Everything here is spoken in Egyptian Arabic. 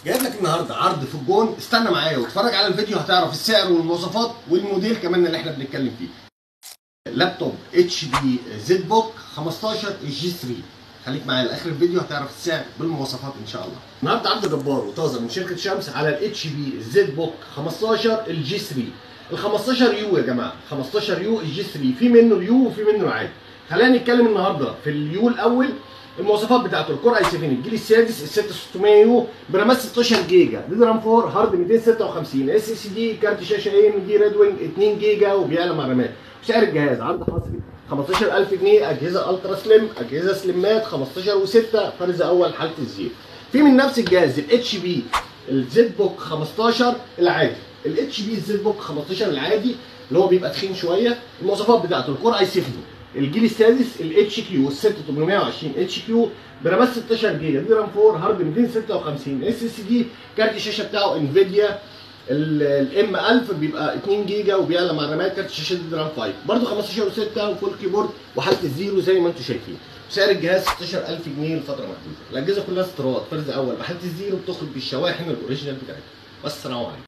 جايب لك النهارده عرض في الجون استنى معايا واتفرج على الفيديو هتعرف السعر والمواصفات والموديل كمان اللي احنا بنتكلم فيه لابتوب اتش بي زد بوك 15 جي 3 خليك معايا لاخر الفيديو هتعرف السعر بالمواصفات ان شاء الله النهارده عرض جبار وطازه من شركه شمس على الاتش بي زد بوك 15 الجي 3 ال 15 يو يا جماعه 15 يو الجي 3 في منه اليو وفي منه العادي خلينا نتكلم النهارده في اليو الاول المواصفات بتاعته الكور اي 7 الجيل السادس ال 6600 يو برامات 16 جيجا دي رام 4 هارد 256 اس اس دي كارت شاشه اي ام دي ريد وينج 2 جيجا وبيعلى مع رامات سعر الجهاز عرض حصري 15000 جنيه اجهزه الترا سليم اجهزه سليمات 15 و6 فرز اول حاله الزيرو في من نفس الجهاز الاتش بي الزد بوك 15 العادي الاتش بي الزد بوك 15 العادي اللي هو بيبقى تخين شويه المواصفات بتاعته الكور اي 7 الجيل السادس الاتش كيو ال 6820 اتش كيو برامات 16 جيجا دي رام 4 هارد 256 اس اس دي كارت الشاشه بتاعه انفيديا الام 1000 بيبقى 2 جيجا وبيعلى مع الرامات كارت الشاشه دي رام 5 برده 15 و6 وفول كيبورد وحاله الزيرو زي ما انتم شايفين سعر الجهاز 16000 جنيه لفتره محدوده الاجهزه كلها استيراد فرز اول بحاله الزيرو بتخرج بالشواحن الاوريجينال بتاعتها والسلام عليكم